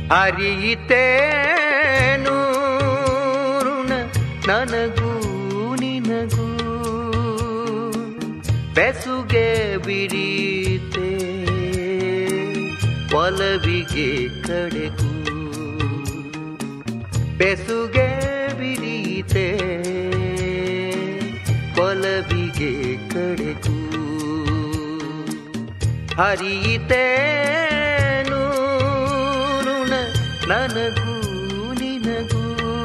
ಅರಿಯಿತೇನು ಋಣ ನನಗೂ ನಿನಗೂ ಬೆಸುಗೆ ಬಿಡೀತೆ ಒಲವಿಗೆ ಕಡೆಗೂ ಬೆಸುಗೆ ಬಿಡೀತೆ ಒಲವಿಗೆ ಕಡೆಗೂ ಹರಿಯಿತೇನು ಋಣ ನನಗೂ ನಿನಗೂ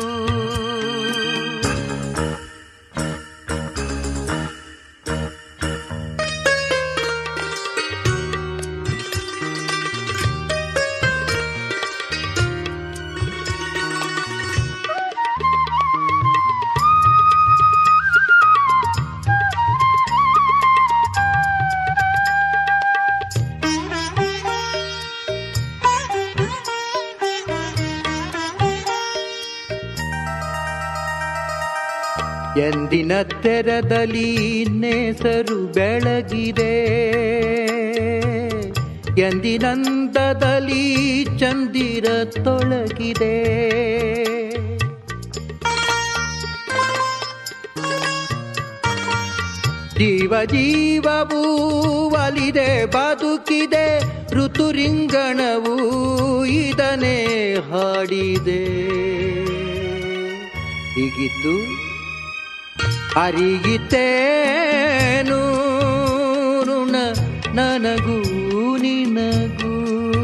ಎಂದಿನ ತೆರದಲ್ಲಿ ನೇಸರು ಬೆಳಗಿದೆ ಎಂದಿನಂದದಲ್ಲಿ ಚಂದಿರ ತೊಳಗಿದೆ ಜೀವ ಜೀವವೂ ಒಲಿದೆ ಬದುಕಿದೆ ಋತುರಿಂಗಣವು ಇದನೇ ಹಾಡಿದೆ ಹೀಗಿತ್ತು ಅರಿಗಿತೇನು ಋಣ ನನಗೂ ನಿನಗೂ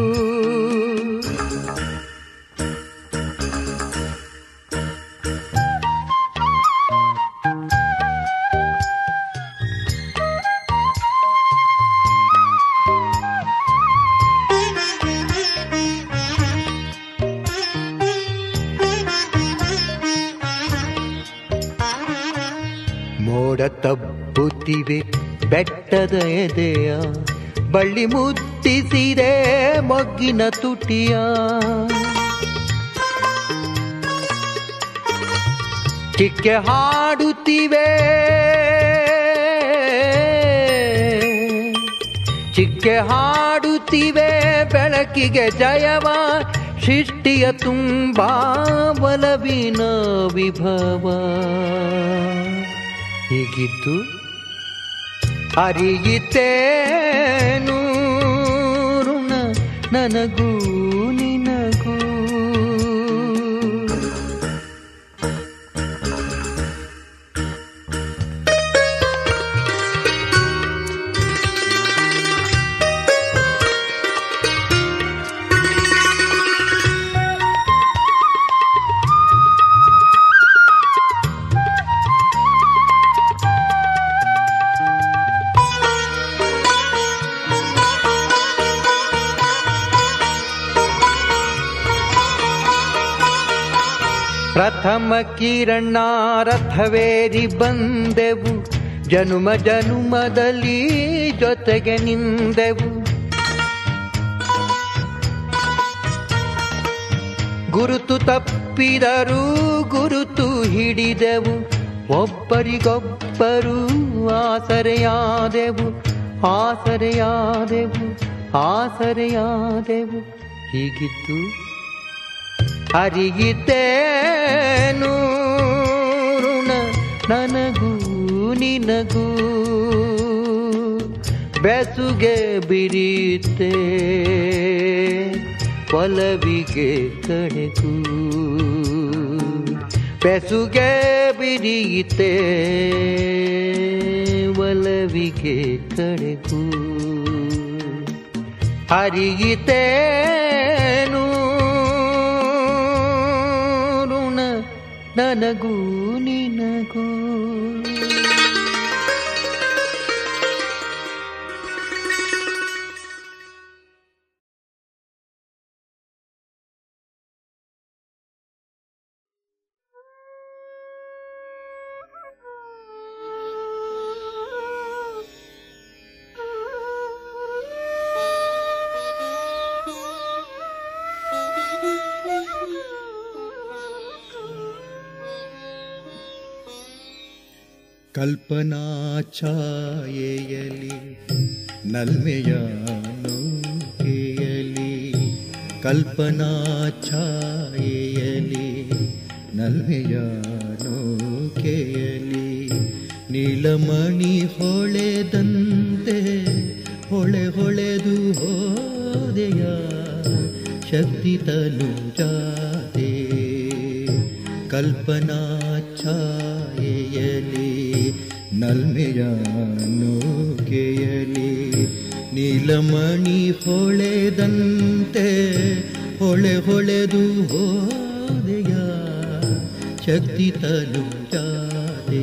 ಮೋಡ ತಬ್ಬುತ್ತಿವೆ ಬೆಟ್ಟದ ಎದೆಯ ಬಳ್ಳಿ ಮುತ್ತಿಸಿದೆ ಮೊಗ್ಗಿನ ತುಟಿಯ ಚಿಕ್ಕೆ ಹಾಡುತ್ತಿವೆ ಚಿಕ್ಕೆ ಹಾಡುತ್ತಿವೆ ಬೆಳಕಿಗೆ ಜಯವ ಸೃಷ್ಟಿಯ ತುಂಬಾ ಬಲವಿನ ವಿಭವ ಹೀಗಿದ್ದು ಅರಿಯಿತೇನು ಋಣ ನನಗೂ ನಿನಗೂ ಪ್ರಥಮ ಕಿರಣ ರಥವೇರಿ ಬಂದೆವು ಜನುಮ ಜನುಮದಲ್ಲಿ ಜೊತೆಗೆ ನಿಂದೆವು ಗುರುತು ತಪ್ಪಿದರೂ ಗುರುತು ಹಿಡಿದೆವು ಒಬ್ಬರಿಗೊಬ್ಬರು ಆಸರೆಯಾದೆವು ಆಸರೆಯಾದೆವು ಆಸರೆಯಾದೆವು ಹೀಗಿತ್ತು ಅರಿಯಿತೇನು ಋಣ ನನಗೂ ನಿನಗೂ ಬೆಸುಗೆ ಬಿರೀತೆ ಒಲವಿಗೆ ಕಡೆಗೂ ಬೆಸುಗೆ ಬಿರಿಯಿತೆ ಒಲವಿಗೆ ಕಡೆಗೂ ಹರಿಯಿತೇನು ಋಣ ನನಗೂ ನಿನಗೂ ಕಲ್ಪನಾ ಛಾಯೆಯಲಿ ನಲ್ಮೆಯ ನೌಕೆಯಲಿ ಕಲ್ಪನಾ ಛಾಯೆಯಲಿ ನಲ್ಮೆಯ ನೌಕೆಯಲಿ ನೀಲಮಣಿ ಹೊಳೆದಂತೆ ಹೊಳೆ ಹೊಳೆದು ಹೋದೆಯ ಶಕ್ತಿ ತಲು ಜಾತೆ ಕಲ್ಪನಾ ಛಾಯೆಯಲಿ ನಲ್ಮೆಯ ನೌಕೆಯಲಿ ನೀಲಮಣಿ ಹೊಳೆದಂತೆ ಹೊಳೆ ಹೊಳೆದು ಹೋದೆಯ ಶಕ್ತಿ ತಲು ಜಾದೆ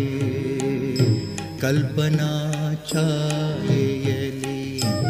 ಕಲ್ಪನಾ ಛಾಯೆಯಲಿ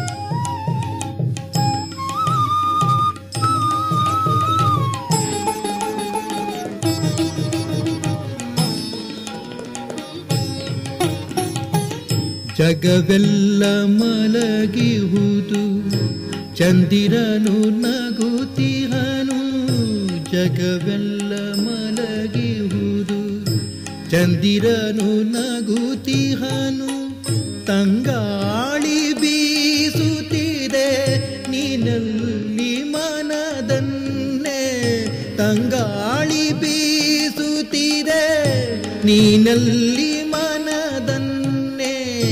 ಜಗವೆಲ್ಲ ಮಲಗಿಹುದು ಚಂದಿರನು ನಗುತಿಹನು ಜಗವೆಲ್ಲ ಮಲಗಿಹುದು ಚಂದಿರನು ನಗುತಿಹನು ತಂಗಾಳಿ ಬೀಸುತ್ತಿದೆ ನೀನಲ್ಲಿ ಮನದನ್ನೇ ತಂಗಾಳಿ ಬೀಸುತ್ತಿದೆ ನೀನಲ್ಲಿ ಮನದನ್ನೇ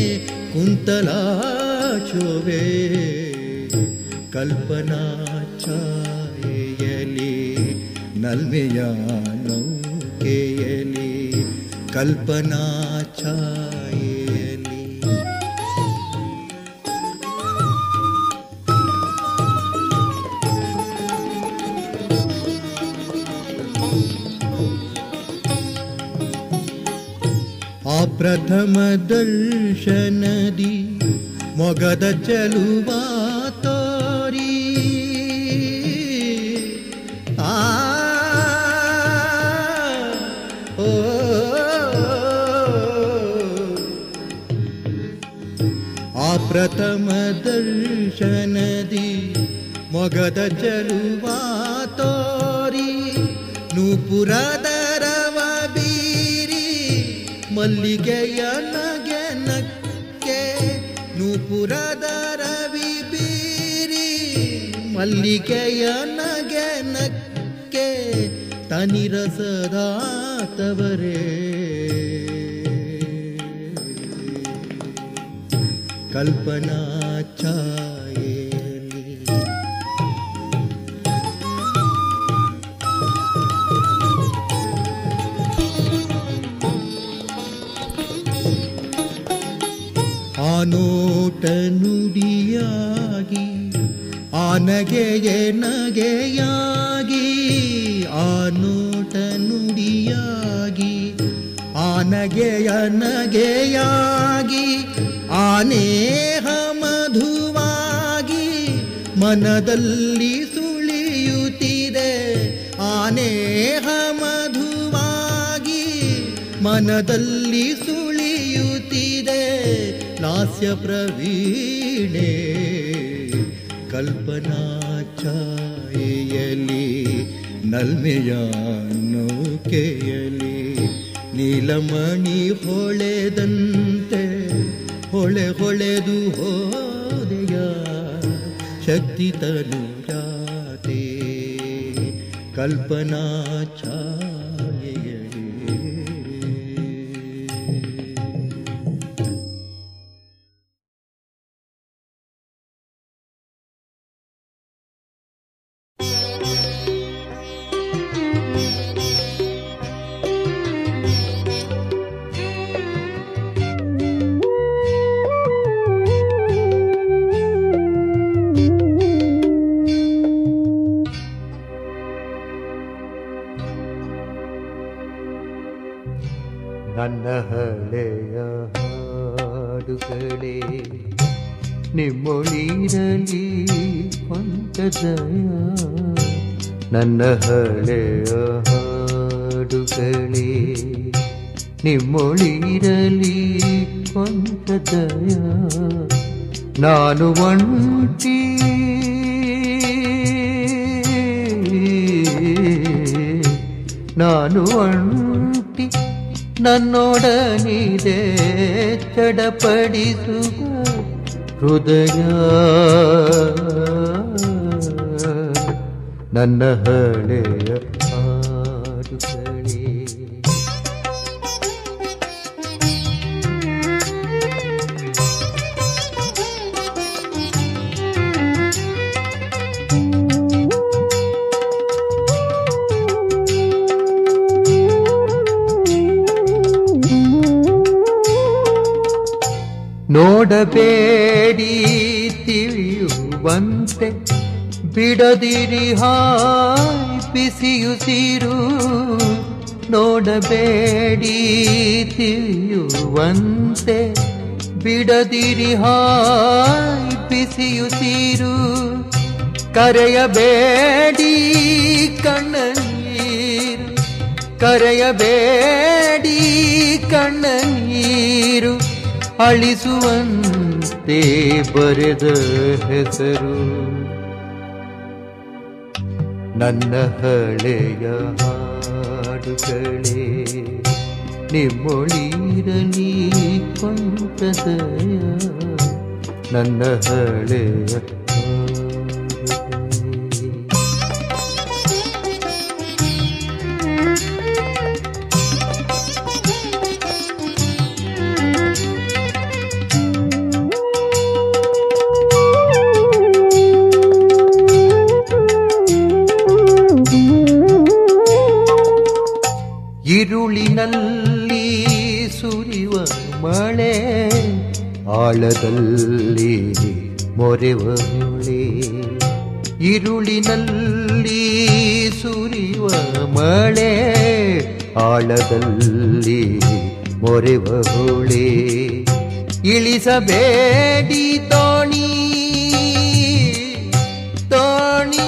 ಕುಂತಲಾಚೋವೆ ಕಲ್ಪನಾ ಛಾಯೆಯಲಿ ನಲ್ಮೆಯ ನೌಕೆಯಲಿ ಕಲ್ಪನಾ ಛಾಯೆಯಲಿ ಆ ಪ್ರಥಮ ದರ್ಶನದಿ ಮೊಗದ ಚಲುವ ತೋರಿ ಆ ಓ, ಆ ಪ್ರಥಮ ದರ್ಶನದಿ ಮೊಗದ ಚಲುವ ತೋರಿ ನೂಪುರದ ರವ ಬೀರಿ ಮಲ್ಲಿಗೆಯ ನಗೆ ನಕ್ಕೆ ನೂಪುರದ ರವಿ ಬೀರಿ ಮಲ್ಲಿಗೆಯ ನಗೆ ನಕ್ಕೆ ತನಿರಸದಾತವರೇ ಕಲ್ಪನಾ ಛಾಯೆಯಲ್ಲಿ ಆ ನೋಟ ನುಡಿಯಾಗಿ ಆ ನಗೆಯೇ ನಗೆಯಾಗಿ ಆ ನೋಟ ನುಡಿಯಾಗಿ ಆ ನಗೆಯ ನಗೆಯಾಗಿ ಆ ನೇಹ ಮಧುವಾಗಿ ಮನದಲ್ಲಿ ಸುಳಿಯುತ್ತಿದೆ ಆ ನೇಹ ಮಧುವಾಗಿ ಮನದಲ್ಲಿ ಸುಳಿಯುತ್ತಿದೆ ಲಾಸ್ಯ ಪ್ರವೀಣೆ ಕಲ್ಪನಾ ಛಾಯೆಯಲಿ ನಲ್ಮೆಯ ನೌಕೆಯಲಿ ನೀಲಮಣಿ ಹೊಳೆದಂತೆ ಹೊಳೆ ಹೊಳೆದು ಹೋದೆಯ ಶಕ್ತಿ ತನು ಜಾತೆ ಕಲ್ಪನಾ ಛಾಯೆಯಲಿ ನನ್ನ ಹಳೆಯ ಹಾಡುಗಳೇ ನಿಮ್ಮೊಳಿರಲಿ ಪಂಕಜಯ ನನ್ನ ಹಳೆಯ ಹಾಡುಗಳೇ ನಿಮ್ಮೊಳಿರಲಿ ಪಂಕಜಯ ನಾನು ಒಂಟಿ ನಾನು ಒಂಟಿ ನನ್ನೊಡನಿದೆ ಚಡಪಡಿಸುವ ಹೃದಯ ನನ್ನ ಹಳೆಯ ಹಾಡುಗಳೇ ನೋಡಬೇಡಿ ತಿಳಿಯುವಂತೆ ಬಿಡದಿರಿ ಹಾಯ್ ಬಿಸಿಯುಸಿರು ನೋಡಬೇಡಿ ತಿಳಿಯುವಂತೆ ಬಿಡದಿರಿ ಹಾಯ್ ಬಿಸಿಯುಸಿರು ಕರೆಯಬೇಡಿ ಕಣ್ಣ ನೀರು ಕರೆಯಬೇಡಿ ಕಣ್ಣ ನೀರು ಅಳಿಸುವಂತೆ ಬರೆದ ಹೆಸರು ನನ್ನ ಹಳೆಯ ಹಾಡುಗಳೇ ನಿಮ್ಮೊಳಿರಲಿ ಕೊಂಟದಯ ನನ್ನ ಹಳೆಯ ಹಾಡುಗಳೇ. ഇരുളിನಲ್ಲಿ ಸುರಿವ ಮಳೆ ಆಳದಲ್ಲಿ ಮೊರೆವಳೆ ഇരുളിನಲ್ಲಿ ಸುರಿವ ಮಳೆ ಆಳದಲ್ಲಿ ಮೊರೆವಳೆ ಇಳಿಸಬೇಡಿ ತೋಣಿ ತೋಣಿ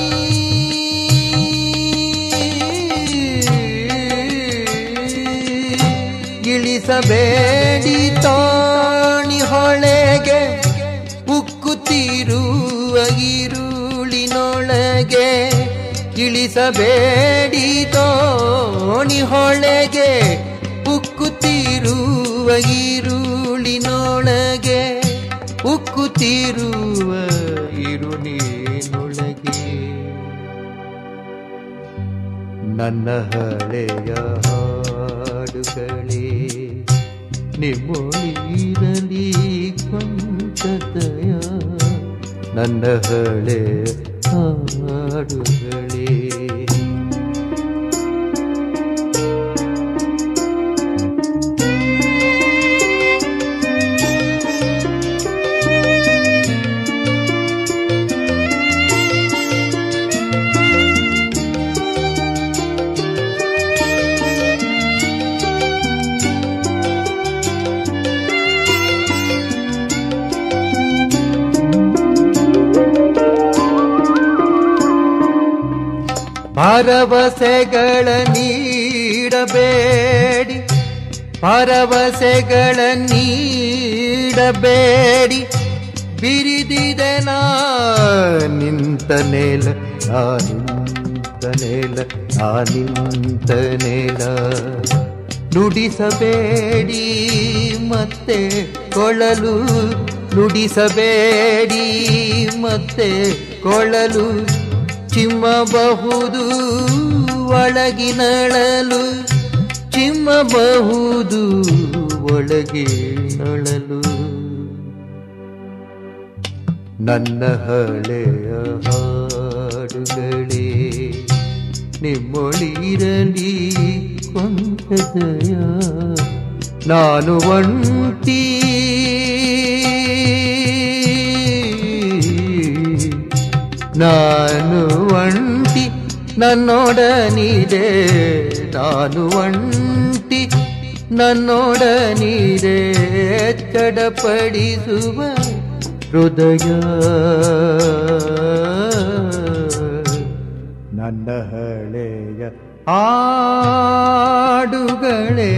ಇಳಿಸಬೇಡಿ ತೋಣಿ ಹೊಳೆಗೆ ಉಕ್ಕುತ್ತಿರುವ ಈರುಳಿನೊಳಗೆ ಇಳಿಸಬೇಡಿ ತೋಣಿ ಹೊಳೆಗೆ ಉಕ್ಕುತ್ತಿರುವ ಈರುಳಿನೊಳಗೆ ಉಕ್ಕುತ್ತಿರುವ ಇರುಳಿನೊಳಗೆ ನನ್ನ ಹಳೆಯ ಹಾಡುಗಳೇ ನಿಮ್ಮೊಳಿರಲಿ ಕೊಂಚದಯ ನನ್ನ ಹಳೆಯ ಹಾಡುಗಳೇ ಭರವಸೆಗಳ ನೀಡಬೇಡಿ ಭರವಸೆಗಳ ನೀಡಬೇಡಿ ಬಿರಿದಿದೆ ನಾ ನಿಂತ ನೆಲ ನಾ ನಿಂತ ನೆಲ ನಾ ನಿಂತ ನೆಲ ನುಡಿಸಬೇಡಿ ಮತ್ತೆ ಕೊಳಲು ನುಡಿಸಬೇಡಿ ಮತ್ತೆ ಕೊಳಲು ಚಿಮ್ಮಬಹುದು ಒಳಗಿನಳಲು ಚಿಮ್ಮಬಹುದು ಒಳಗಿನಳಲು ನನ್ನ ಹಳೆಯ ಹಾಡುಗಳೇ ನಿಮ್ಮೊಳಿರಲಿ ಕೊಂದದಯ ನಾನು ಒಂಟಿ ನಾನು ಒಂಟಿ ನನ್ನೊಡನಿದೆ ನಾನು ಒಂಟಿ ನನ್ನೊಡನಿದೆ ಚಡಪಡಿಸುವ ಹೃದಯ ನನ್ನ ಹಳೆಯ ಹಾಡುಗಳೇ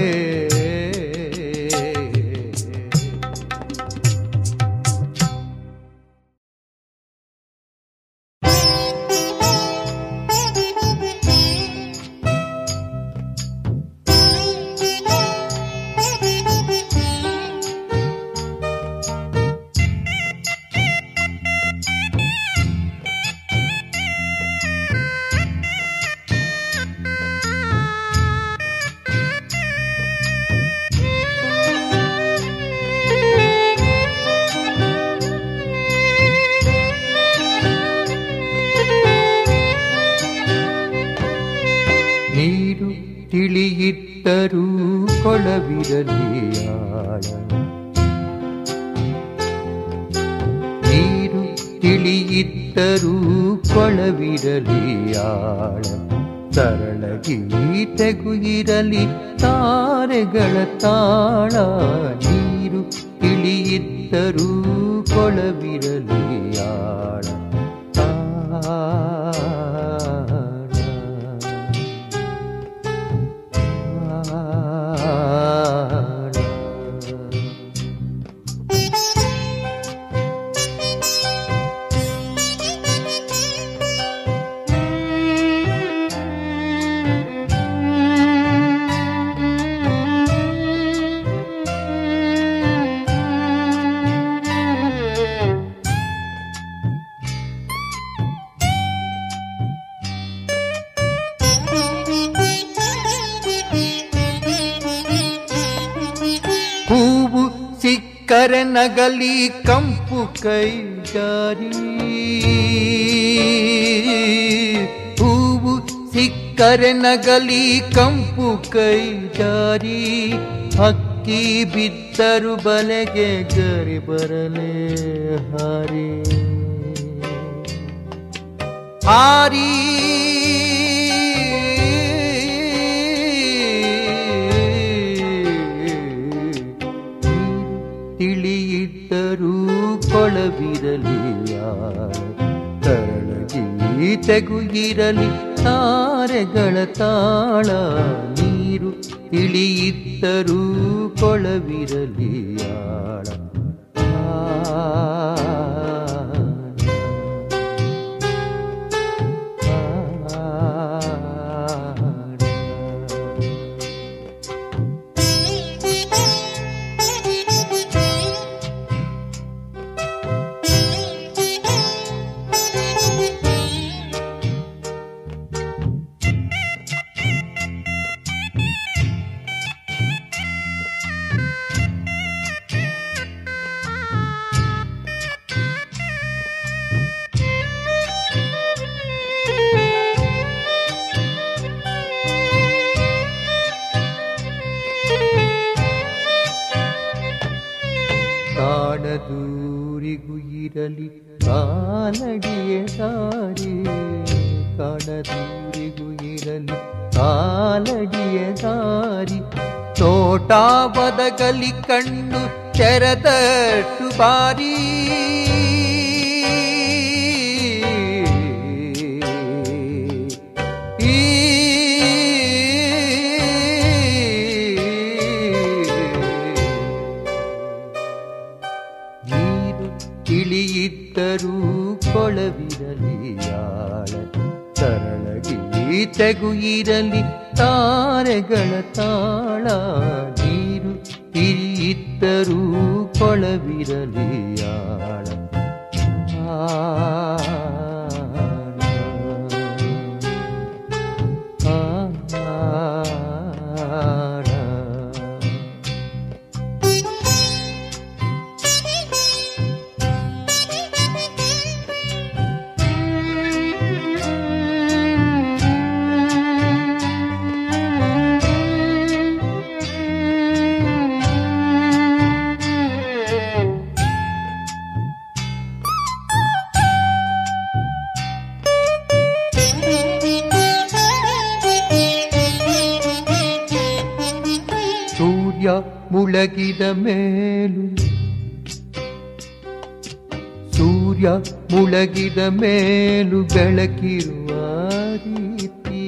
Thank you. ಕೊಳವಿರಲಿ ಆಳ ನೀರು ತಿಳಿಯಿದ್ದರೂ ಕೊಳವಿರಲಿ ಆಳ ಸರಳ ಗೀತೆಗೂ ಇರಲಿ ತಾರೆಗಳ ತಾಳ ನೀರು ತಿಳಿಯಿದ್ದರೂ ಕೊಳವಿರಲಿ ಆಳ ಹೂವು ಸಿಕ್ಕರೆ ನಗಲಿ ಕಂಪು ಕೈ ಜಾರಿ ಹೂವು ಸಿಕ್ಕರೆ ನಗಲಿ ಕಂಪು ಕೈ ಜಾರಿ ಹಕ್ಕಿ ಬಿದ್ದರು ಬಲೆಗೆ ಗರಿ ಬರಲೇ ಹಾರಿ ಹಾರಿ ತಿಳಿಯಿದ್ದರೂ ಕೊಳವಿರಲಿ ತರಳ ಗೀತೆಗೂ ಇರಲಿ ತಾರೆಗಳ ತಾಳ ನೀರು ತಿಳಿಯಿದ್ದರೂ ಕೊಳವಿರಲಿ ಆಳ ಕಾಣದೂರಿಗೂ ಇರಲಿ ಕಾಲಡಿಯ ದಾರಿ ಕಾಣದೂರಿಗೂ ಇರಲಿ ಕಾಲಡಿಯ ದಾರಿ ತೋಟ ಬದಗಲಿ ಕಣ್ಣು ತೆರೆದಟ್ಟು ಬಾರಿ ಈ ನೀರು ತಿಳಿಯಿದ್ದರೂ ಕೊಳವಿರಲಿ ಆಳ ಸರಳ ಗೀತೆಗೂ ಇರಲಿ ತಾರೆಗಳ ತಾಳ ನೀರು ತಿಳಿಯಿದ್ದರೂ ಕೊಳವಿರಲಿ ಆಳ ಆಳ ಸೂರ್ಯ ಮುಳಗಿದ ಮೇಲು ಸೂರ್ಯ ಮುಳಗಿದ ಮೇಲು ಬೆಳಕಿರುವ ರೀತಿ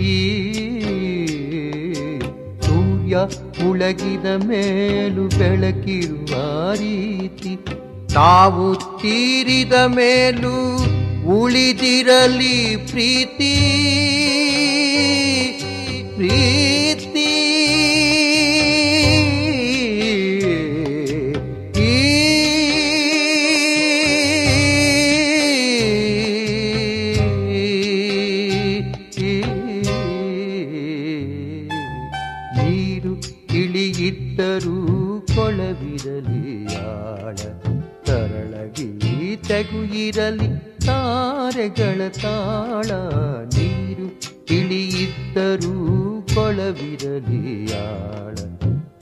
ಸೂರ್ಯ ಮುಳಗಿದ ಮೇಲು ಬೆಳಕಿರುವ ರೀತಿ ತಾವು ತೀರಿದ ಮೇಲೂ ಉಳಿದಿರಲಿ ಪ್ರೀತಿ ಪ್ರೀತಿ ಈ ನೀರು ಇಳಿಯಿದ್ದರೂ ಕೊಳವಿರಲಿ ಆಳ ಸರಳ ಗೀತೆಗೂ ಇರಲಿ ತಾರೆಗಳ ತಾಳ ನೀರು ಇಳಿಯಿದ್ದರೂ ಕೊಳವಿರಲಿ ಆಳ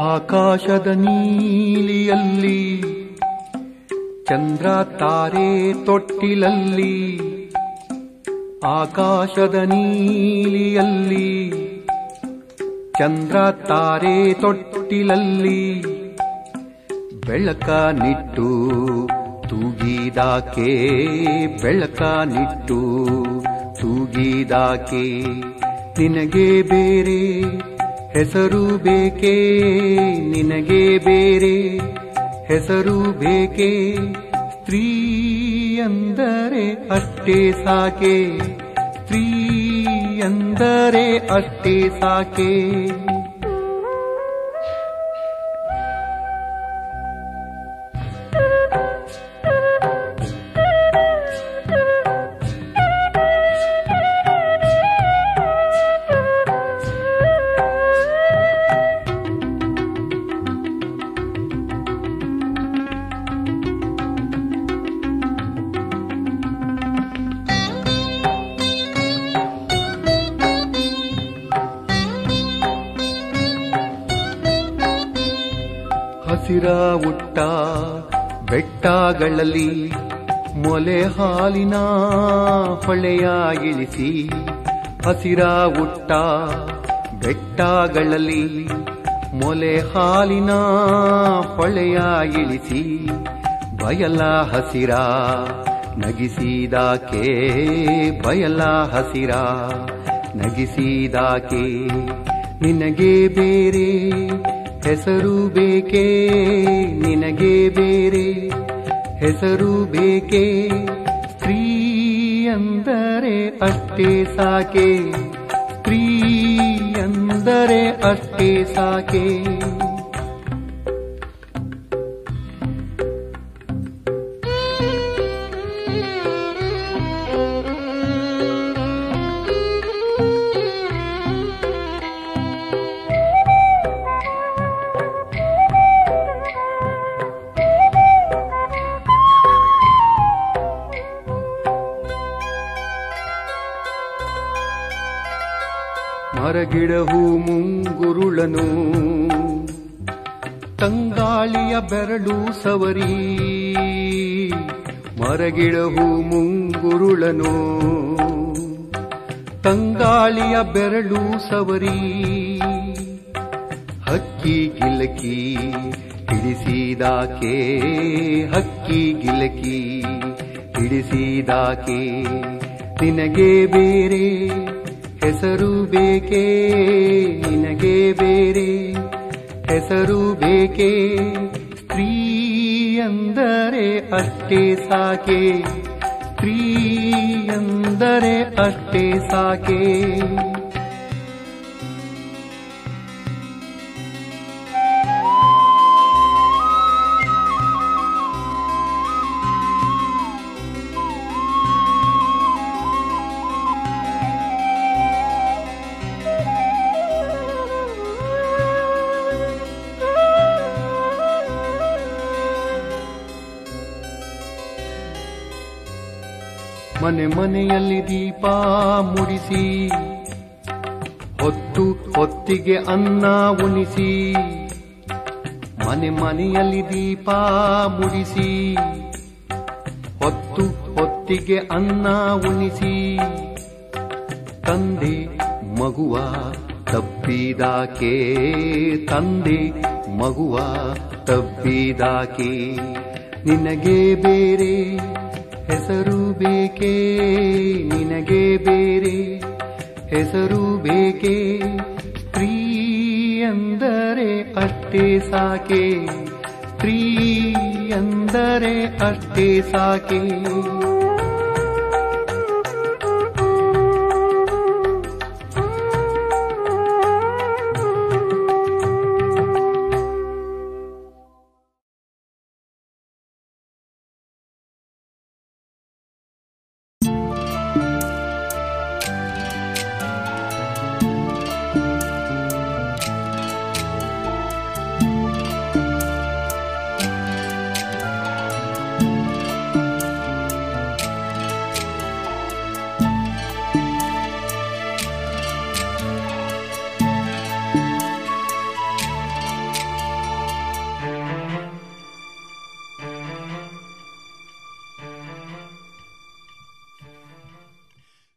ಆಕಾಶದ ನೀಲಿಯಲ್ಲಿ ಚಂದ್ರ ತಾರೆ ತೊಟ್ಟಿಲಲ್ಲಿ ಆಕಾಶದ ನೀಲಿಯಲ್ಲಿ ಚಂದ್ರ ತಾರೆ ತೊಟ್ಟಿಲಲ್ಲಿ ಬೆಳಕ ನಿಟ್ಟು ತೂಗಿದಾಕೆ ಬೆಳಕ ನಿಟ್ಟು ತೂಗಿದಾಕೆ ನಿನಗೆ ಬೇರೆ ಹೆಸರು ಬೇಕೇ ನಿನಗೆ ಬೇರೆ ಹೆಸರು ಬೇಕೇ ಸ್ತ್ರೀ ಅಂದರೆ ಅಷ್ಟೇ ಸಾಕೆ ಸ್ತ್ರೀ ಅಂದರೆ ಅಷ್ಟೇ ಸಾಕೆ ಹಸಿರ ಉಟ್ಟ ಬೆಟ್ಟಗಳಲ್ಲಿ ಮೊಲೆ ಹಾಲಿನ ಹೊಳೆಯ ಇಳಿಸಿ ಹಸಿರ ಉಟ್ಟ ಬೆಟ್ಟಗಳಲ್ಲಿ ಮೊಲೆ ಹಾಲಿನ ಹೊಳೆಯ ಇಳಿಸಿ ಬಯಲ ಹಸಿರ ನಗಿಸಿದಾಕೆ ಬಯಲ ಹಸಿರ ನಗಿಸಿದಾಕೆ ನಿನಗೆ ಬೇರೆ ಹೆಸರು ಬೇಕೇ ನಿನಗೆ ಬೇರೆ ಹೆಸರು ಬೇಕೇ ಸ್ತ್ರೀ ಅಂದರೆ ಅಷ್ಟೇ ಸಾಕೆ ಸ್ತ್ರೀ ಅಂದರೆ ಅಷ್ಟೇ ಸಾಕೆ ಮರಗಿಡಹೂ ಮುಂಗುರುಳನು ತಂಗಾಳಿಯ ಬೆರಳು ಸವರಿ ಮರಗಿಡಹೂ ಮುಂಗುರುಳನು ತಂಗಾಳಿಯ ಬೆರಳು ಸವರಿ ಹಕ್ಕಿ ಗಿಲಕಿ ಹಿಡಿಸಿದಾಕೆ ಹಕ್ಕಿ ಗಿಲಕಿ ಹಿಡಿಸಿದಾಕೆ ನಿನಗೆ ಬೇರೆ ಹೆಸರು ಬೇಕೇ ನಿನಗೆ ಬೇರೆ ಹೆಸರು ಬೇಕೇ ಸ್ತ್ರೀ ಅಂದರೆ ಅಷ್ಟೇ ಸಾಕೆ ಸ್ತ್ರೀ ಅಂದರೆ ಅಷ್ಟೇ ಸಾಕೆ ಮನೆ ಮನೆಯಲ್ಲಿ ದೀಪ ಮುಡಿಸಿ ಹೊತ್ತು ಹೊತ್ತಿಗೆ ಅನ್ನ ಉಣಿಸಿ ಮನೆ ಮನೆಯಲ್ಲಿ ದೀಪ ಮುಡಿಸಿ ಹೊತ್ತು ಹೊತ್ತಿಗೆ ಅನ್ನ ಉಣಿಸಿ ತಂದೆ ಮಗುವ ತಪ್ಪಿದಾಕೆ ತಂದೆ ಮಗುವ ತಪ್ಪಿದಾಕೆ ನಿನಗೆ ಬೇರೆ ಹೆಸರು ಬೇಕೇ ನಿನಗೆ ಬೇರೆ ಹೆಸರು ಬೇಕೇ ಸ್ತ್ರೀ ಅಂದರೆ ಅಷ್ಟೇ ಸಾಕೆ ಸ್ತ್ರೀ ಅಂದರೆ ಅಷ್ಟೇ ಸಾಕೆ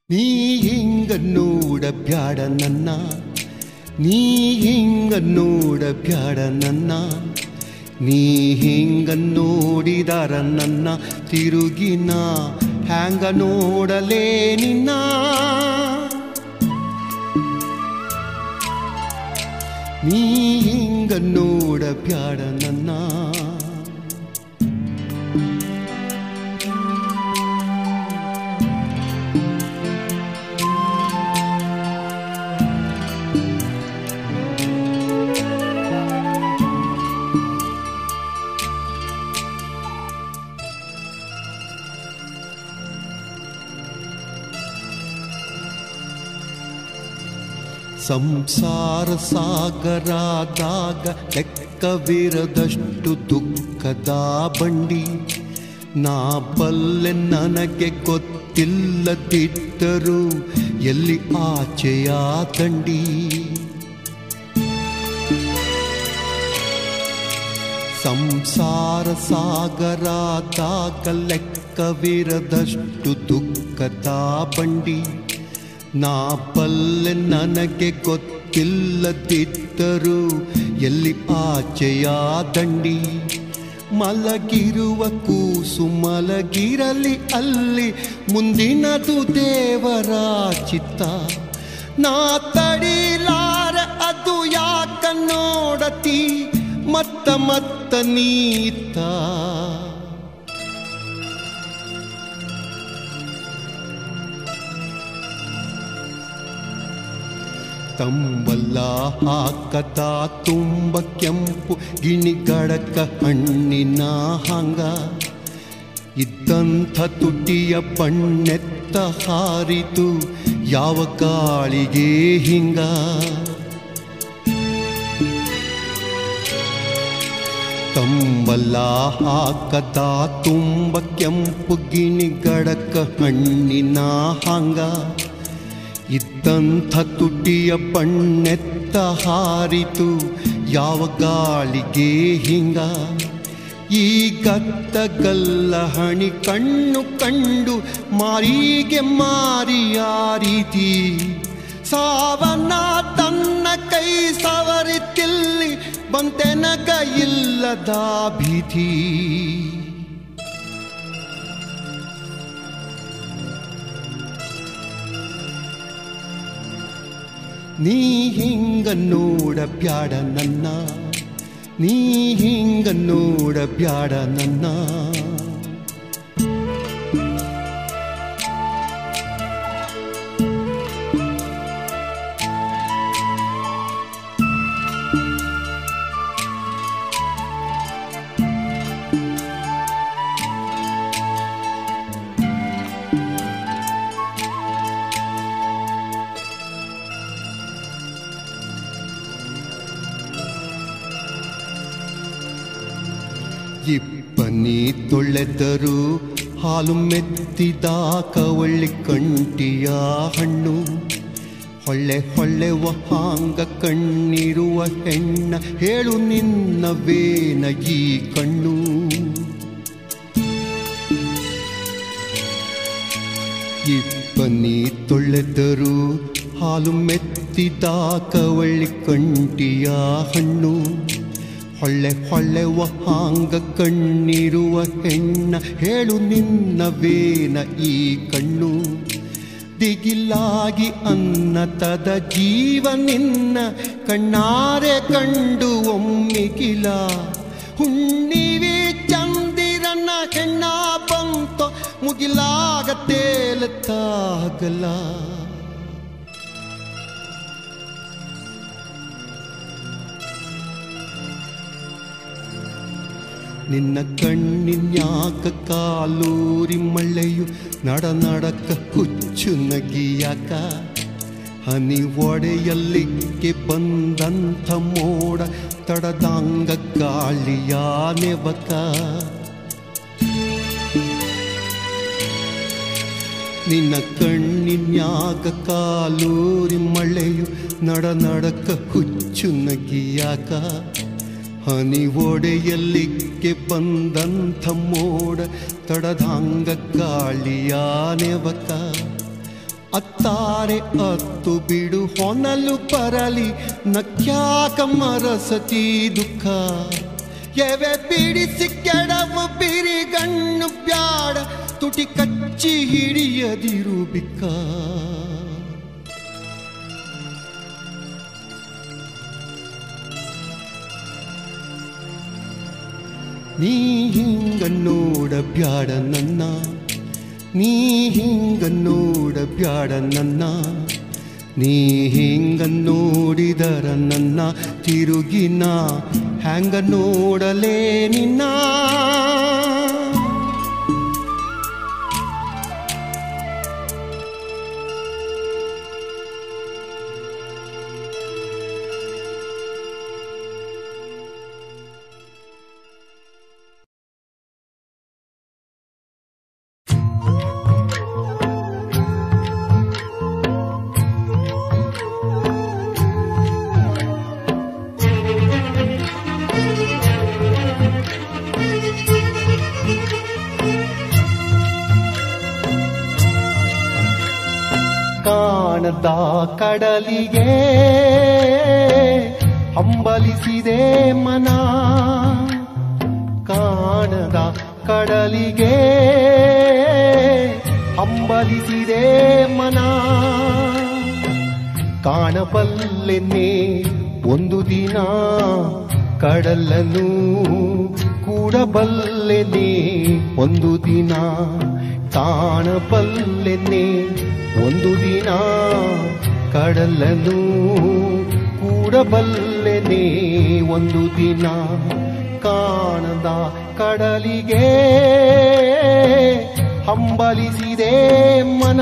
ನೀ ಹಿಂಗ ನೋಡ ಬ್ಯಾಡ ನನ್ನ ನೀ ಹಿಂಗ ನೋಡ ಬ್ಯಾಡ ನನ್ನ ನೀ ಹಿಂಗ ನೋಡಿದಾರ ನನ್ನ ತಿರುಗಿನ ಹ್ಯಾಂಗ ನೋಡಲೇ ನಿನ್ನ ನೀ ಹಿಂಗ ನೋಡ ಬ್ಯಾಡ ನನ್ನ ಸಂಸಾರ ಸಾಗರಾದಾಗ ಲೆಕ್ಕವಿರದಷ್ಟು ದುಃಖದ ಬಂಡಿ ನಾ ಬಲ್ಲೆ ನನಗೆ ಗೊತ್ತಿಲ್ಲದಿದ್ದರೂ ಎಲ್ಲಿ ಆಚೆಯ ದಂಡಿ ಸಂಸಾರ ಸಾಗರಾದಾಗ ಲೆಕ್ಕವಿರದಷ್ಟು ದುಃಖದ ಬಂಡಿ ನಾ ಬಲ್ಲೆ ನನಗೆ ಗೊತ್ತಿಲ್ಲದಿದ್ದರೂ ಎಲ್ಲಿ ಆಚೆಯ ದಂಡಿ ಮಲಗಿರುವ ಕೂಸು ಮಲಗಿರಲಿ ಅಲ್ಲಿ ಮುಂದಿನದು ದೇವರ ಚಿತ್ತ ನಾ ತಡಿಲಾರ ಅದು ಯಾಕ ನೋಡತಿ ಮತ್ತ ಮತ್ತ ನೀತ ತಂಬಲ್ಲ ಹಾಕತ ತುಂಬ ಕೆಂಪು ಗಿಣಿಗಡಕ ಹಣ್ಣಿನ ಹಂಗ ಇದ್ದಂಥ ತುಟಿಯ ಬಣ್ಣೆತ್ತ ಹಾರಿತು ಯಾವ ಗಾಳಿಗೆ ಹಿಂಗ ತಂಬಲ್ಲ ಹಾಕತ ತುಂಬ ಕೆಂಪು ಗಿಣಿಗಡಕ ಹಣ್ಣಿನ ಹಂಗ ಇದ್ದಂಥ ತುಟಿಯ ಬಣ್ಣೆತ್ತ ಹಾರಿತು ಯಾವ ಗಾಳಿಗೆ ಹಿಂಗ ಈ ಗತ್ತಗಲ್ಲ ಹಣಿ ಕಣ್ಣು ಕಂಡು ಮಾರಿಗೆ ಮಾರಿಯ ರೀತಿ ಸಾವನ್ನ ತನ್ನ ಕೈ ಸವರಿತಿಲ್ಲಿ ಬಂತೆನಗ ಇಲ್ಲದ ಭೀತಿ ನೀ ಹಿಂಗ ನೋಡ ಬ್ಯಾಡ ನನ್ನ ನೀ ಹಿಂಗ ನೋಡ ಬ್ಯಾಡ ನನ್ನ ಇಬ್ಬನಿ ತೊಳೆದರು ಹಾಲು ಮೆತ್ತಿದ ಕವಳ್ಳಿ ಕಂಟಿಯ ಹಣ್ಣು ಹೊಳ್ಳೆ ಹೊಳ್ಳೆವ ಹಾಂಗ ಕಣ್ಣಿರುವ ಹೆಣ್ಣ ಹೇಳು ನಿನ್ನವೇನ ಈ ಕಣ್ಣು ಇಬ್ಬನಿ ತೊಳೆದರು ಹಾಲು ಮೆತ್ತಿದ ಕವಳ್ಳಿ ಕಂಟಿಯ ಹಣ್ಣು ಹೊಳ್ಳೆ ಹೊಳ್ಳೆವ ಹಾಂಗ ಕಣ್ಣಿರುವ ಹೆಣ್ಣ ಹೇಳು ನಿನ್ನವೇನ ಈ ಕಣ್ಣು ದಿಗಿಲಾಗಿ ಅನ್ನತದ ಜೀವ ನಿನ್ನ ಕಣ್ಣಾರೆ ಕಂಡು ಒಮ್ಮಿಗಿಲ ಹುಣ್ಣಿವಿ ಚಂದಿರನ ಹೆಣ್ಣ ಬಂತೋ ಮುಗಿಲಾಗ ತೇಲತ್ತಾಗಲ ನಿನ್ನ ಕಣ್ಣಿನ್ಯಾಕ ಕಾಲೂರಿ ಮಳೆಯು ನಡ ನಡಕ ಹುಚ್ಚು ನಗಿಯಾಕ ಹನಿ ಒಡೆಯಲ್ಲಿಕ್ಕೆ ಬಂದಂಥ ಮೋಡ ತಡದಾಂಗ ಗಾಳಿಯ ನೆವಕ ನಿನ್ನ ಕಣ್ಣಿನ್ಯಾಗ ಕಾಲೂರಿ ಮಳೆಯು ನಡ ನಡಕ ಹುಚ್ಚು ನಗಿಯಾಕ ಹನಿ ಒಡೆಯಲ್ಲಿಕ್ಕೆ ಬಂದಂಥ ಮೋಡ ತಡದಾಂಗ ಗಾಳಿಯ ನೆವಕ ಅತ್ತಾರೆ ಅತ್ತು ಬಿಡು ಹೊನಲು ಬರಲಿ ನಕ್ಯಾಕ ಮರಸತಿ ದುಃಖ ಎವೆ ಬಿಡಿಸಿ ಕೆಡವು ಬಿರಿಗಣ್ಣು ಬ್ಯಾಡ ತುಟಿ ಕಚ್ಚಿ ಹಿಡಿಯದಿರು ಬಿಕ್ಕ ನೀ ಹಿಂಗ ನೋಡ ಬ್ಯಾಡ ನನ್ನ ನೀ ಹಿಂಗ ನೋಡ ಬ್ಯಾಡ ನನ್ನ ನೀ ಹಿಂಗ ನೋಡಿದರ ನನ್ನ ತಿರುಗಿನ ಹ್ಯಾಂಗ ನೋಡಲೇ ನಿನ್ನ ಕಾಣದ ಕಡಲಿಗೆ ಹಂಬಲಿಸಿದೆ ಮನ ಕಾಣದ ಕಡಲಿಗೆ ಹಂಬಲಿಸಿದೆ ಮನ ಕಾಣಬಲ್ಲೆನ್ನೆ ಒಂದು ದಿನ ಕಡಲನ್ನು ಕೂಡಬಲ್ಲೆನೆ ಒಂದು ದಿನ ಕಾಣಬಲ್ಲೆನೆ ಒಂದು ದಿನ ಕಡಲನ್ನು ಕೂಡಬಲ್ಲೆನೆ ಒಂದು ದಿನ ಕಾಣದ ಕಡಲಿಗೆ ಹಂಬಲಿಸಿದೆ ಮನ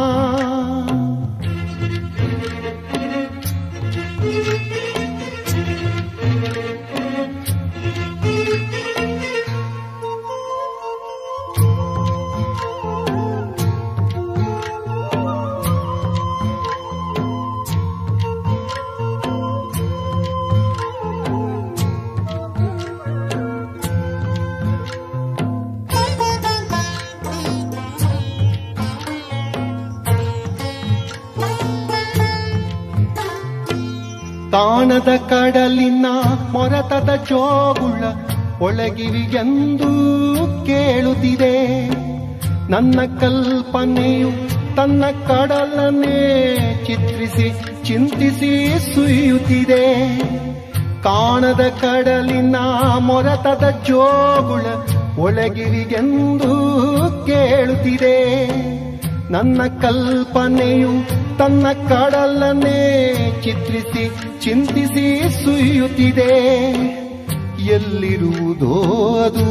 ಕಾಣದ ಕಡಲಿನ ಮೊರತದ ಜೋಗುಳ ಒಳಗಿವಿಗೆಂದು ಕೇಳುತ್ತಿದೆ ನನ್ನ ಕಲ್ಪನೆಯು ತನ್ನ ಕಡಲನ್ನೇ ಚಿತ್ರಿಸಿ ಚಿಂತಿಸಿ ಸುಯ್ಯುತ್ತಿದೆ ಕಾಣದ ಕಡಲಿನ ಮೊರತದ ಜೋಗುಳ ಒಳಗಿರಿಗೆಂದು ಕೇಳುತ್ತಿದೆ ನನ್ನ ಕಲ್ಪನೆಯು ತನ್ನ ಕಡಲನ್ನೇ ಚಿತ್ರಿಸಿ ಚಿಂತಿಸಿ ಸುಯ್ಯುತ್ತಿದೆ ಎಲ್ಲಿರುವುದೋ ಅದು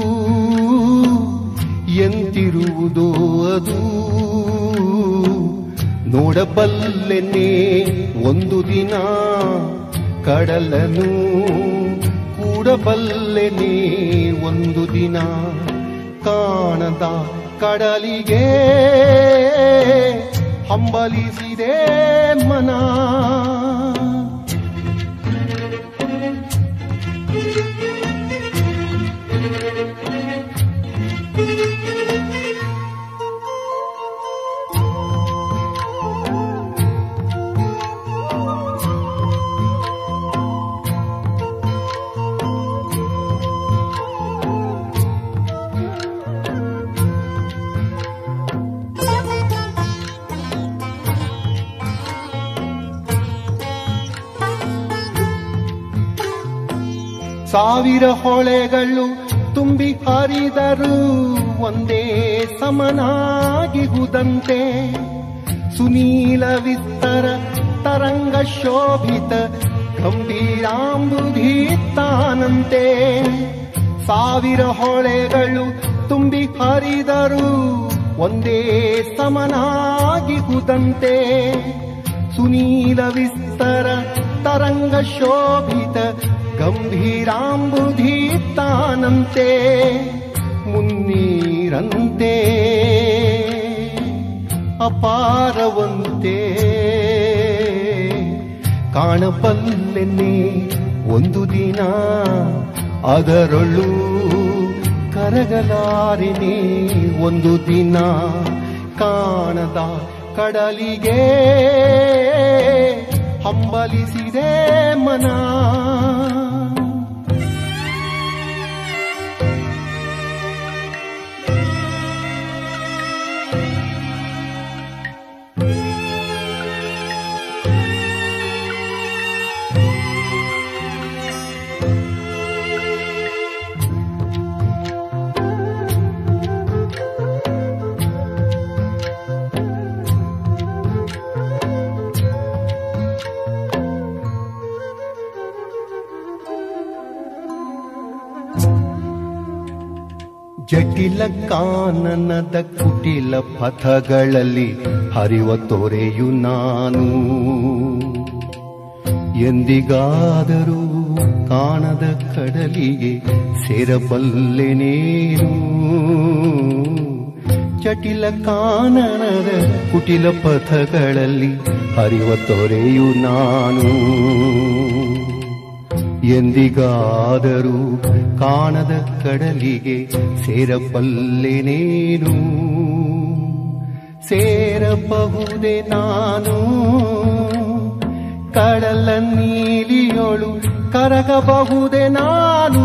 ಎಂತಿರುವುದೋ ಅದು ನೋಡಬಲ್ಲೆನೆ ಒಂದು ದಿನ ಕಡಲನು ಕೂಡಬಲ್ಲೆನೆ ಒಂದು ದಿನ ಕಾಣದ ಕಡಲಿಗೆ ಹಂಬಲಿಸಿದೆ ಮನ ಸಾವಿರ ಹೊಳೆಗಳು ತುಂಬಿ ಹರಿದರು ಒಂದೇ ಸಮನಾಗಿಹುದಂತೆ ಸುನೀಲ ವಿಸ್ತರ ತರಂಗ ಶೋಭಿತ ಗಂಭೀರಾಂಬುಧಿ ತಾನಂತೆ ಸಾವಿರ ಹೊಳೆಗಳು ತುಂಬಿ ಹರಿದರು ಒಂದೇ ಸಮನಾಗಿಹುದಂತೆ ಸುನೀಲ ವಿಸ್ತರ ತರಂಗ ಶೋಭಿತ ಗಂಭೀರಾಂಬುಧಿ ತಾನಂತೆ ಮುನ್ನೀರಂತೆ ಅಪಾರವಂತೆ ಕಾಣಬಲ್ಲೆನೆ ಒಂದು ದಿನ ಅದರೊಳು ಕರಗಲಾರಿನಿ ಒಂದು ದಿನ ಕಾಣದ ಕಡಲಿಗೆ ಹಂಬಲಿಸಿದೆ ಮನ ಜಟಿಲ ಕಾನನದ ಕುಟಿಲ ಪಥಗಳಲ್ಲಿ ಹರಿವ ತೊರೆಯು ನಾನು ಎಂದಿಗಾದರೂ ಕಾಣದ ಕಡಲಿಗೆ ಸೇರಬಲ್ಲೆನೇನು ಜಟಿಲ ಕಾನನದ ಕುಟಿಲ ಪಥಗಳಲ್ಲಿ ಹರಿವ ತೊರೆಯು ನಾನು ಎಂದಿಗಾದರೂ ಕಾಣದ ಕಡಲಿಗೆ ಸೇರಬಲ್ಲೆನೇನು ಸೇರಬಹುದೇ ನಾನು ಕಡಲ ನೀಲಿಯೊಳು ಕರಗಬಹುದೇ ನಾನು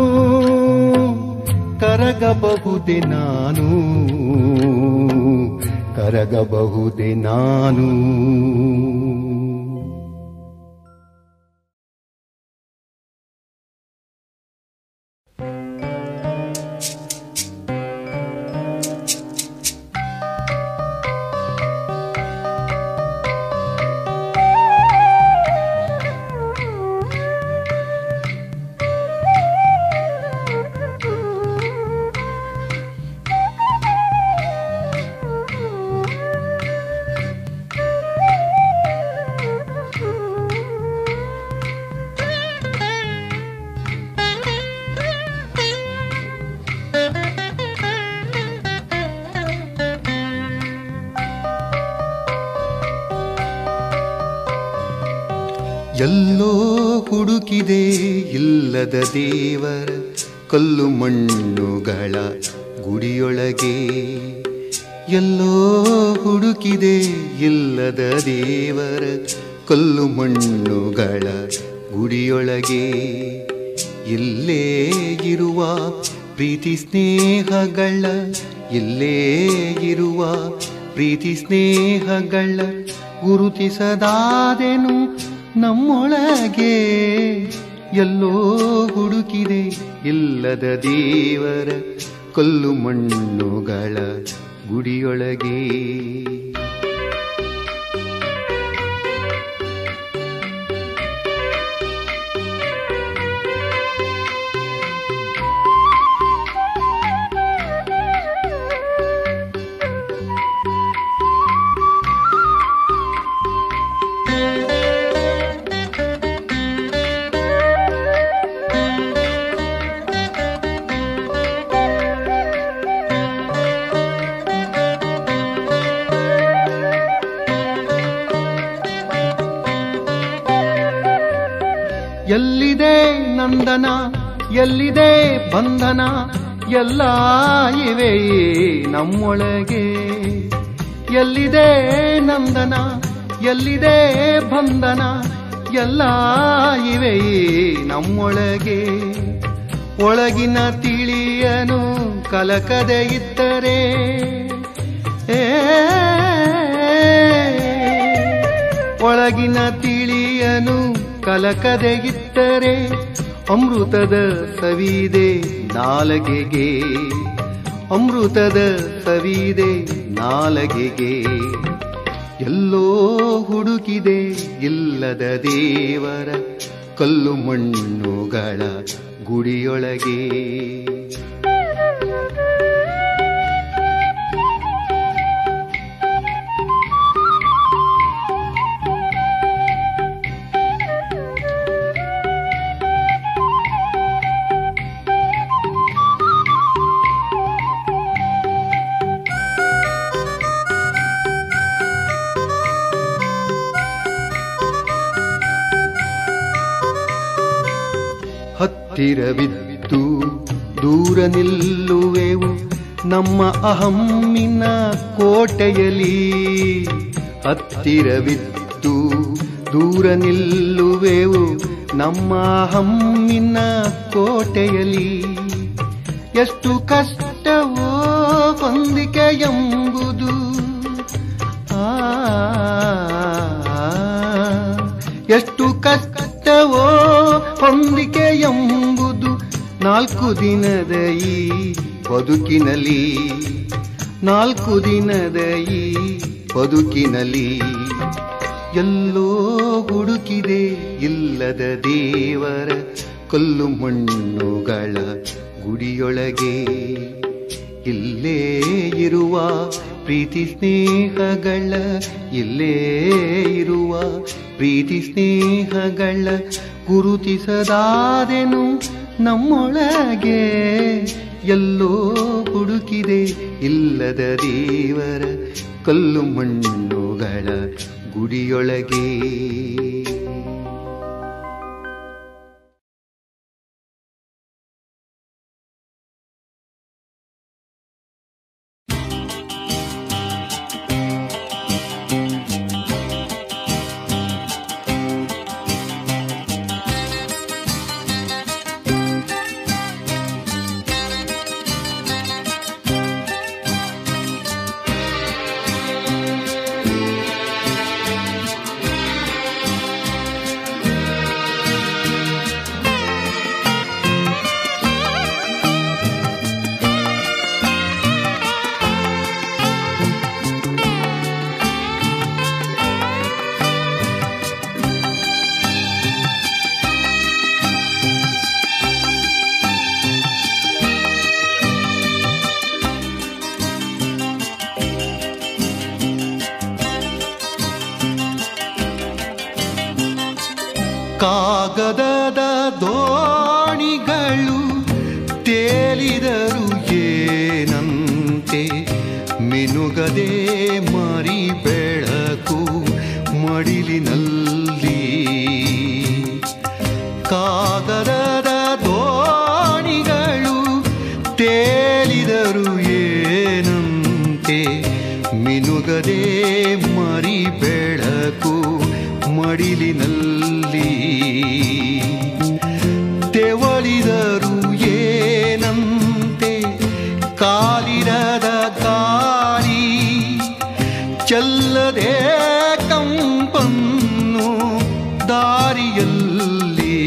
ಕರಗಬಹುದೇ ನಾನು ಕರಗಬಹುದೇ ನಾನು ಎಲ್ಲೋ ಹುಡುಕಿದೆ ಇಲ್ಲದ ದೇವರ ಕಲ್ಲು ಮಣ್ಣುಗಳ ಗುಡಿಯೊಳಗೆ ಎಲ್ಲೋ ಹುಡುಕಿದೆ ಇಲ್ಲದ ದೇವರ ಕಲ್ಲು ಮಣ್ಣುಗಳ ಗುಡಿಯೊಳಗೆ ಇಲ್ಲೇ ಇರುವ ಪ್ರೀತಿ ಸ್ನೇಹಗಳ ಇಲ್ಲೇ ಇರುವ ಪ್ರೀತಿ ಸ್ನೇಹಗಳ ಗುರುತಿಸದಾದೆನು ನಮ್ಮೊಳಗೆ ಎಲ್ಲೋ ಹುಡುಕಿದೆ ಇಲ್ಲದ ದೇವರ ಕಲ್ಲು ಮಣ್ಣುಗಳ ಗುಡಿಯೊಳಗೆ ಎಲ್ಲಿದೆ ನಂದನ ಎಲ್ಲಿದೆ ಬಂಧನ ಎಲ್ಲ ಇವೆ ನಮ್ಮೊಳಗೆ ಎಲ್ಲಿದೆ ನಂದನ ಎಲ್ಲಿದೆ ಬಂಧನ ಎಲ್ಲ ಇವೆ ನಮ್ಮೊಳಗೆ ಒಳಗಿನ ತಿಳಿಯನು ಕಲಕದೆ ಇದ್ದರೆ ಏ ಒಳಗಿನ ತಿಳಿಯನು ಕಲಕದೆ ಇದ್ದರೆ ಅಮೃತದ ಸವಿದೆ ನಾಲಗೆಗೆ ಅಮೃತದ ಸವಿದೆ ನಾಲಗೆಗೆ ಎಲ್ಲೋ ಹುಡುಕಿದೆ ಇಲ್ಲದ ದೇವರ ಕಲ್ಲು ಮಣ್ಣುಗಳ ಗುಡಿಯೊಳಗೆ ಹತ್ತಿರವಿದ್ದು ದೂರ ನಿಲ್ಲುವೆವು ನಮ್ಮ ಅಹಮ್ಮಿನ ಕೋಟೆಯಲಿ ಹತ್ತಿರವಿದ್ದು ದೂರ ನಿಲ್ಲುವೆವು ನಮ್ಮ ಅಹಮ್ಮಿನ ಕೋಟೆಯಲಿ ಎಷ್ಟು ಕಷ್ಟವೋ ಹೊಂದಿಕೆ ಎಂಬುದು ಆ ಎಷ್ಟು ಕಷ್ಟವೋ ಹೊಂದಿಕೆ ಎಂಬುದು ನಾಲ್ಕು ದಿನದ ಈ ಬದುಕಿನಲ್ಲಿ ನಾಲ್ಕು ದಿನದ ಈ ಬದುಕಿನಲ್ಲಿ ಎಲ್ಲೋ ಹುಡುಕಿದೆ ಇಲ್ಲದ ದೇವರ ಕಲ್ಲು ಮಣ್ಣುಗಳ ಗುಡಿಯೊಳಗೆ ಇಲ್ಲೇ ಇರುವ ಪ್ರೀತಿ ಸ್ನೇಹಗಳ ಇಲ್ಲೇ ಇರುವ ಪ್ರೀತಿ ಸ್ನೇಹಗಳ ಗುರುತಿಸದಾದೆನು ನಮ್ಮೊಳಗೆ ಎಲ್ಲೋ ಹುಡುಕಿದೆ ಇಲ್ಲದ ದೇವರ ಕಲ್ಲು ಮಣ್ಣುಗಳ ಗುಡಿಯೊಳಗೆ ಕಾಗದದ ದೋಣಿಗಳು ತೇಲಿದರು ಏನಂತೆ ಮಿನುಗದೆ ಮರಿ ಬೆಳಕು ಮಡಿಲಿನಲ್ಲಿ ಕಾಗದದ ದೋಣಿಗಳು ತೇಲಿದರು ಏನಂತೆ ಮಿನುಗದೆ ಮರಿ ಬೆಳಕು ಮಡಿಲಿನಲ್ಲಿ ತೆವಳಿದರು ಏನಂತೆ ಕಾಲಿರದ ಗಾಳಿ ಚೆಲ್ಲದೆ ಕಂಪನ್ನು ದಾರಿಯಲ್ಲಿ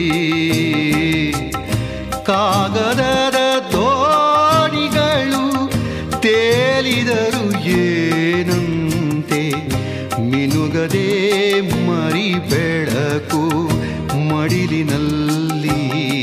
ಕಾಗದದ ದೋಣಿಗಳು ತೇಲಿದರು ಏನಂತೆ ಮಿನುಗದೆ ಮರಿ ಬೆಳಕು ಮಡಿಲಿನಲ್ಲಿ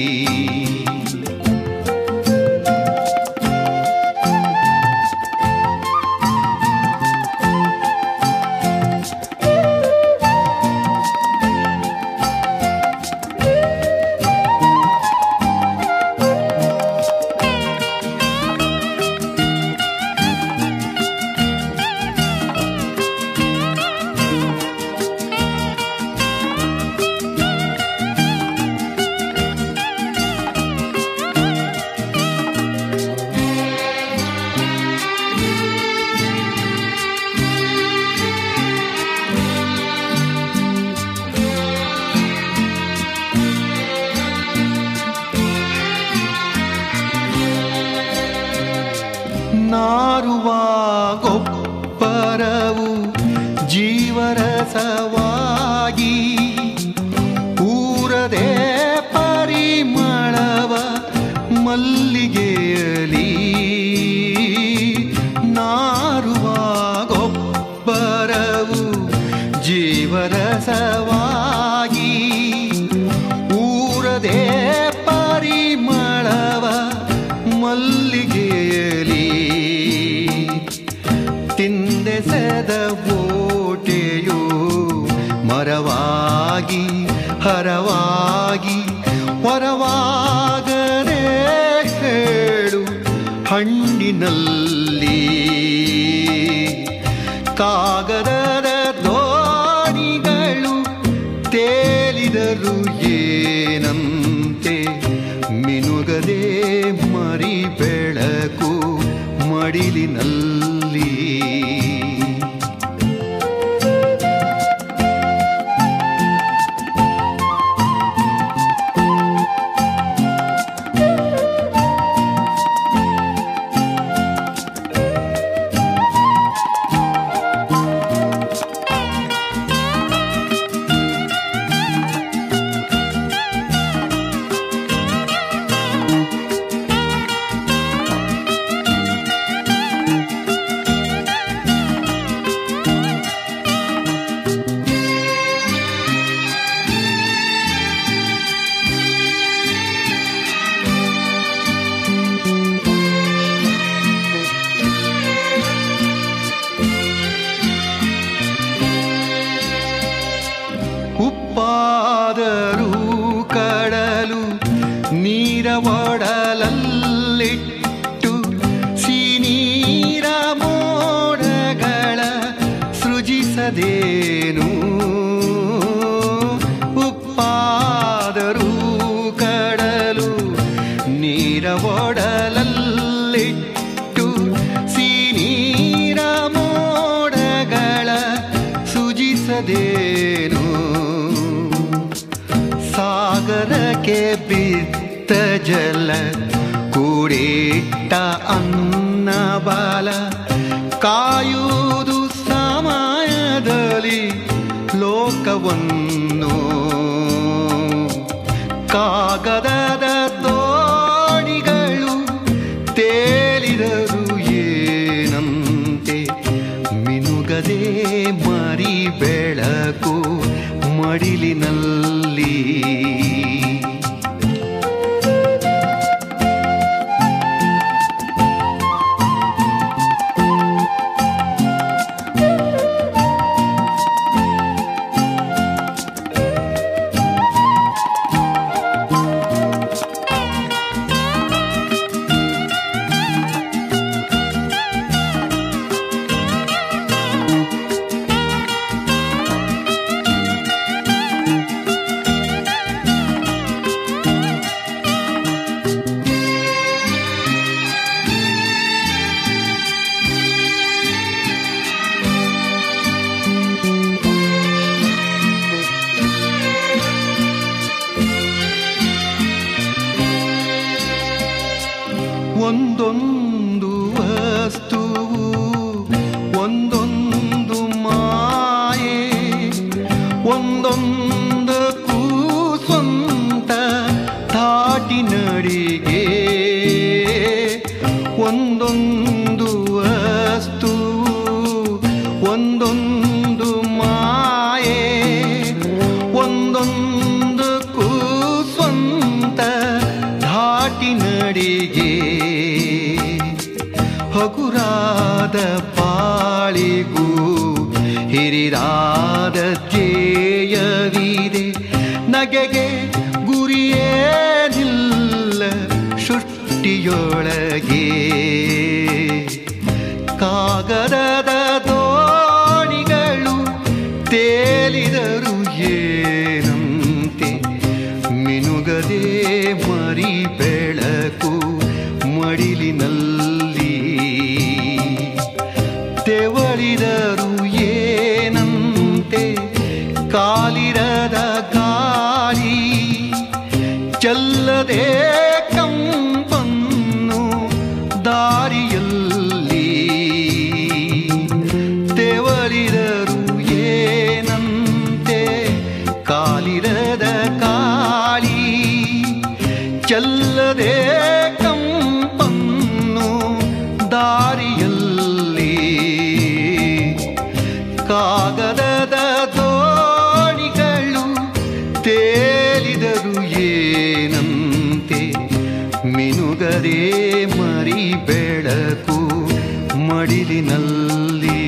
ನಾರುವ ಗೊಬ್ಬರವು ಜೀವರಸವಾಗಿ ಊರದೆ ಪರಿಮಳವ ಮಲ್ಲಿಗೆಯಲಿ ನಾರುವ ಗೊಬ್ಬರವು ಜೀವರಸವಾಗಿ ಊರದೆ ಪರಿಮಳವ ಮಲ್ಲಿಗೆಯಲಿ ತಿಂದೆಸೆದ ಓಟೆಯು ಮರವಾಗಿ ಹರವಾಗಿ ಹೊರವಾಗದೆ ಹೇಳು ಹಣ್ಣಿನಲ್ಲಿ ಕಾಗದದ ದೋಣಿಗಳು ತೇಲಿದರು ಏನಂತೆ ಮಿನುಗದೆ ಮರಿ ಬೆಳಕು ಮಡಿಲಿನಲ್ಲಿ ಮಡಿಲಿನಲ್ಲಿ ಉಪ್ಪಾದರೂ ಕಡಲು ನೀರ ಒಡಲಲ್ಲಿಟ್ಟು ಸಿನೀರ ಮೋಡಗಳ ಸೃಜಿಸದೇನು ಉಪ್ಪಾದರೂ ಕಡಲು ನೀರ ಒಡಲಲ್ಲಿಟ್ಟು ಸಿನೀರ ಮೋಡಗಳ ಸೃಜಿಸದೇನು ಸಾಗರಕ್ಕೆ ಬಿದ್ದ ಜಲ ಕೂಡಿಟ್ಟ ಅನ್ನ ಬಾಲ ಕಾಯುವುದು ಸಮಯದಲ್ಲಿ ಲೋಕವನ್ನು ಕಾಗದದ ದೋಣಿಗಳು ತೇಲಿದರು ಏನಂತೆ ಮಿನುಗದೆ ಮರಿ ಬೆಳಕು ಮಡಿಲಿನಲ್ಲಿ ಒಂದೊಂದು ವಸ್ತುವು ಒಂದೊಂದು ಮಾಯೆ ಒಂದೊಂದಕ್ಕೂ ಸ್ವಂತ ತಾಟಿ ನಡಿಗೆ ಒಂದೊಂದು ವಸ್ತುವು ಒಂದೊಂದು ಮಾಯೆ ಒಂದೊಂದಕ್ಕೂ ಸ್ವಂತ ಧಾಟಿ ನಡಿಗೆ ಹಗುರಾದ ಪಾಳಿಗೂ ಹಿರಿದಾದ ಜೇಯವಿದೆ ನಗೆಗೆ ಗುರಿಯೇನಿಲ್ಲ ಸೃಷ್ಟಿಯೊಳಗೆ ಕಾಗದದ ದೋಣಿಗಳು ತೇಲಿದರು ಏನಂತೆ ಮಿನುಗದೆ ಮರಿ ಬೆಳಕು ಮಡಿಲಿನಲ್ಲಿ ತೆವಳಿದರು ಏನಂತೆ ಕಾಲಿರದ ಗಾಳಿ ಚಲ್ಲದೆ ಕಂಪನ್ನು ದಾರಿಯಲ್ಲಿ ತೆವಳಿದರು ಏನಂತೆ ಕಾಲಿರದ ಕಾಳಿ ಚಲ್ಲದೆ ಕಂಪನ್ನು ದಾರಿಯಲ್ಲಿ ಕಾಗದದ ದೋಣಿಗಳು ತೇಲಿದರು ಏನಂತೆ ಮಿನುಗದೆ ಮರಿ ಬೆಳಕು ಮಡಿಲಿನಲ್ಲಿ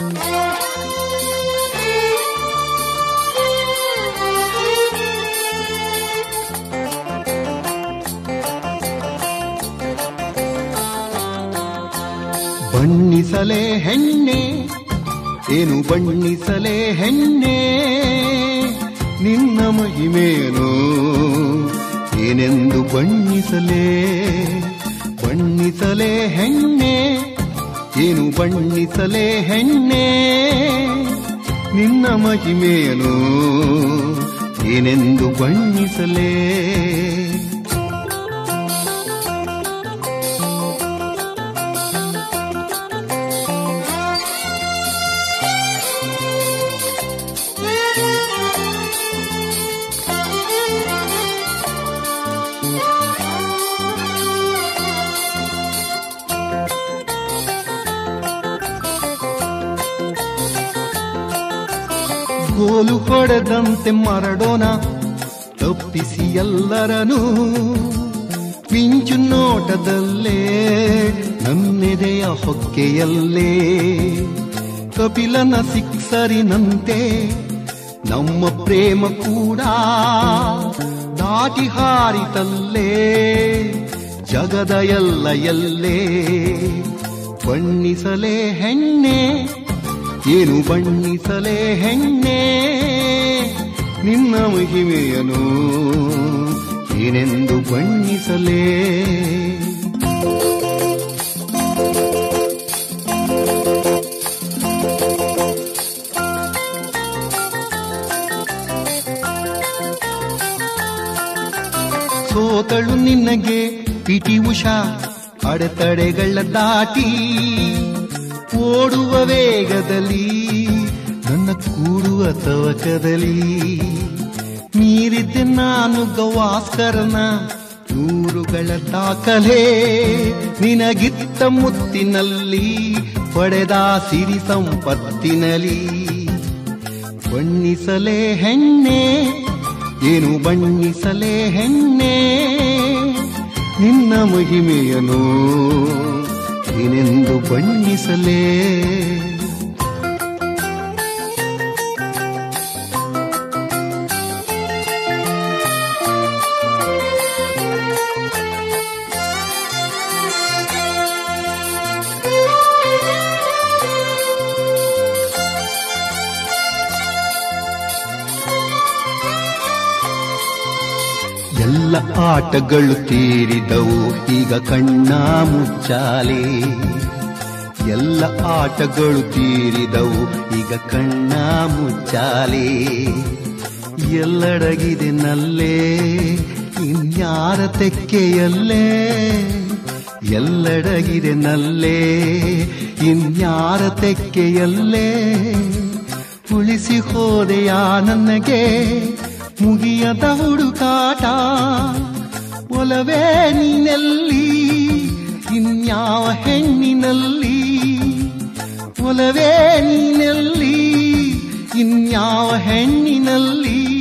Thank you. ಬಣ್ಣಿಸಲೇ ಹೆಣ್ಣೆ ಏನು ಬಣ್ಣಿಸಲೇ ಹೆಣ್ಣೆ ನಿನ್ನ ಮಹಿಮೇನು ಏನೆಂದು ಬಣ್ಣಿಸಲೇ ಬಣ್ಣಿಸಲೇ ಹೆಣ್ಣೆ ಏನು ಬಣ್ಣಿಸಲೇ ಹೆಣ್ಣೆ ನಿನ್ನ ಮಹಿಮೇನು ಏನೆಂದು ಬಣ್ಣಿಸಲೇ ಗೋಲು ಹೊಡೆದಂತೆ ಮರಡೋಣ ತಪ್ಪಿಸಿ ಎಲ್ಲರನು ಮಿಂಚು ನೋಟದಲ್ಲೇ ನನ್ನೆದೆಯ ಹೊಕ್ಕೆಯಲ್ಲೇ ಕಪಿಲನ ಸಿಕ್ಸರಿನಂತೆ ನಮ್ಮ ಪ್ರೇಮ ಕೂಡ ದಾಟಿ ಹಾರಿತಲ್ಲೇ ಜಗದ ಎಲ್ಲ ಎಲ್ಲೇ ಬಣ್ಣಿಸಲೇ ಹೆಣ್ಣೆ ಏನು ಬಣ್ಣಿಸಲೇ ಹೆಣ್ಣೆ ನಿನ್ನ ಮಹಿಮೆಯನು ಏನೆಂದು ಬಣ್ಣಿಸಲೇ ಸೋತಳು ನಿನ್ನಗೆ ಪಿಟಿ ಉಷಾ ಅಡೆತಡೆಗಳ ದಾಟಿ ಓಡುವ ವೇಗದಲ್ಲಿ ನನ್ನ ಕೂಡುವ ತವಕದಲ್ಲಿ ಮೀರಿದ್ದೆ ನಾನು ಗವಾಸ್ಕರನ ನೂರುಗಳ ದಾಖಲೆ ನಿನಗಿತ್ತ ಮುತ್ತಿನಲ್ಲಿ ಪಡೆದ ಸಿರಿ ಸಂಪತ್ತಿನಲಿ ಬಣ್ಣಿಸಲೇ ಹೆಣ್ಣೆ ಏನು ಬಣ್ಣಿಸಲೇ ಹೆಣ್ಣೆ ನಿನ್ನ ಮಹಿಮೆಯನು ಏನೆಂದು ಬಣ್ಣಿಸಲೇ ಎಲ್ಲ ಆಟಗಳು ತೀರಿದವು ಈಗ ಕಣ್ಣ ಮುಚ್ಚಾಲೆ ಎಲ್ಲ ಆಟಗಳು ತೀರಿದವು ಈಗ ಕಣ್ಣ ಮುಚ್ಚಾಲೆ ಎಲ್ಲಡಗಿದೆ ನಲ್ಲೇ ಇನ್ಯಾರ ತೆಕ್ಕೆಯಲ್ಲೇ ಎಲ್ಲಡಗಿದೆ ನಲ್ಲೇ ಇನ್ಯಾರ ತೆಕ್ಕೆಯಲ್ಲೇ ಉಳಿಸಿ ಹೋದೆಯ ನನಗೆ ಮುಗಿಯದ ಹುಡುಕಾಟ ಒಲವೇ ನೀನೆಲ್ಲಿ ಇನ್ಯಾವ ಹೆಣ್ಣಿನಲ್ಲಿ ಒಲವೇ ನೀನೆಲ್ಲಿ ಇನ್ಯಾವ ಹೆಣ್ಣಿನಲ್ಲಿ